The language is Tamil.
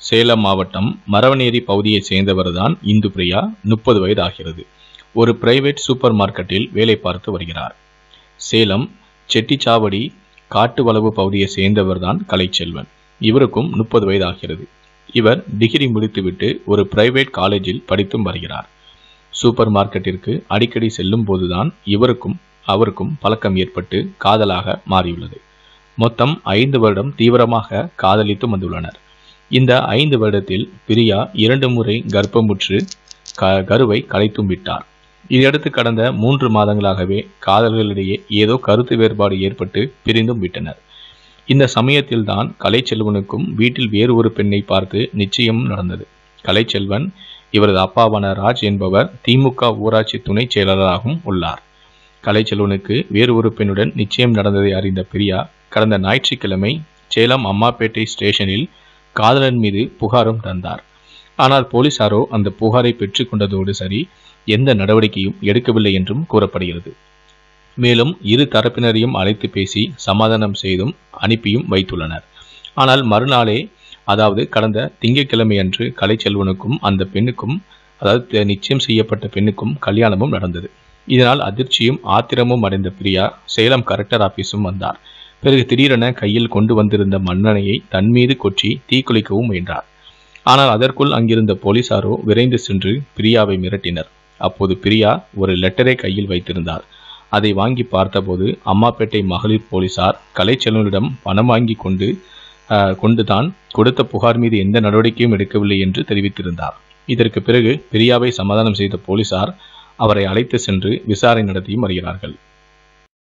சேலம் மாவட்டம் மரவநேரி பகுதியைச் சேர்ந்தவர்தான் இந்து பிரியா முப்பது வயது ஆகிறது ஒரு பிரைவேட் சூப்பர் மார்க்கெட்டில் வேலை பார்த்து வருகிறார் சேலம் செட்டிச்சாவடி காட்டுவளவு பகுதியைச் சேர்ந்தவர்தான் கலைச்செல்வன் இவருக்கும் முப்பது வயது ஆகிறது இவர் டிகிரி முடித்துவிட்டு ஒரு பிரைவேட் காலேஜில் படித்தும் வருகிறார் சூப்பர் மார்க்கெட்டிற்கு அடிக்கடி செல்லும் போதுதான் இவருக்கும் அவருக்கும் பழக்கம் ஏற்பட்டு காதலாக மாறியுள்ளது மொத்தம் ஐந்து வருடம் தீவிரமாக காதலித்து வந்துள்ளனர் இந்த ஐந்து வருடத்தில் பிரியா இரண்டு முறை கர்ப்பமுற்று க கருவை கலைத்தும் விட்டார் இதையடுத்து கடந்த மூன்று மாதங்களாகவே காதல்களிடையே ஏதோ கருத்து வேறுபாடு ஏற்பட்டு பிரிந்தும் விட்டனர் இந்த சமயத்தில்தான் கலைச்செல்வனுக்கும் வீட்டில் வேறு ஒரு பெண்ணை பார்த்து நிச்சயம் நடந்தது கலைச்செல்வன் இவரது அப்பாவான ராஜ் என்பவர் திமுக ஊராட்சி துணை செயலாளராகவும் உள்ளார் கலைச்செல்வனுக்கு வேறு ஒரு பெண்ணுடன் நிச்சயம் நடந்ததை அறிந்த பிரியா கடந்த ஞாயிற்றுக்கிழமை சேலம் அம்மாப்பேட்டை ஸ்டேஷனில் காதலன் மீது புகாரும் தந்தார் ஆனால் போலீசாரோ அந்த புகாரை பெற்றுக்கொண்டதோடு சரி எந்த நடவடிக்கையும் எடுக்கவில்லை என்றும் கூறப்படுகிறது மேலும் இரு தரப்பினரையும் அழைத்து பேசி சமாதானம் செய்தும் அனுப்பியும் வைத்துள்ளனர் ஆனால் மறுநாளே அதாவது கடந்த திங்கட்கிழமை அன்று கலைச்செல்வனுக்கும் அந்த பெண்ணுக்கும் அதாவது நிச்சயம் செய்யப்பட்ட பெண்ணுக்கும் கல்யாணமும் நடந்தது இதனால் அதிர்ச்சியும் ஆத்திரமும் அடைந்த பிரியா சேலம் கலெக்டர் ஆபீஸும் வந்தார் பிறகு திடீரென கையில் கொண்டு வந்திருந்த மண்ணெண்ணையை தன் மீது கொற்றி தீக்குளிக்கவும் முயன்றார் ஆனால் அதற்குள் அங்கிருந்த போலீசாரோ விரைந்து சென்று பிரியாவை மிரட்டினர் அப்போது பிரியா ஒரு லெட்டரை கையில் வைத்திருந்தார் அதை வாங்கி பார்த்தபோது அம்மாப்பேட்டை மகளிர் போலீசார் கலைச்செல்வனிடம் பணம் வாங்கி கொண்டு ஆஹ், கொண்டுதான் கொடுத்த புகார் மீது எந்த நடவடிக்கையும் எடுக்கவில்லை என்று தெரிவித்திருந்தார் இதற்கு பிறகு பிரியாவை சமாதானம் செய்த போலீசார் அவரை அழைத்து சென்று விசாரணை நடத்தியும் வருகிறார்கள்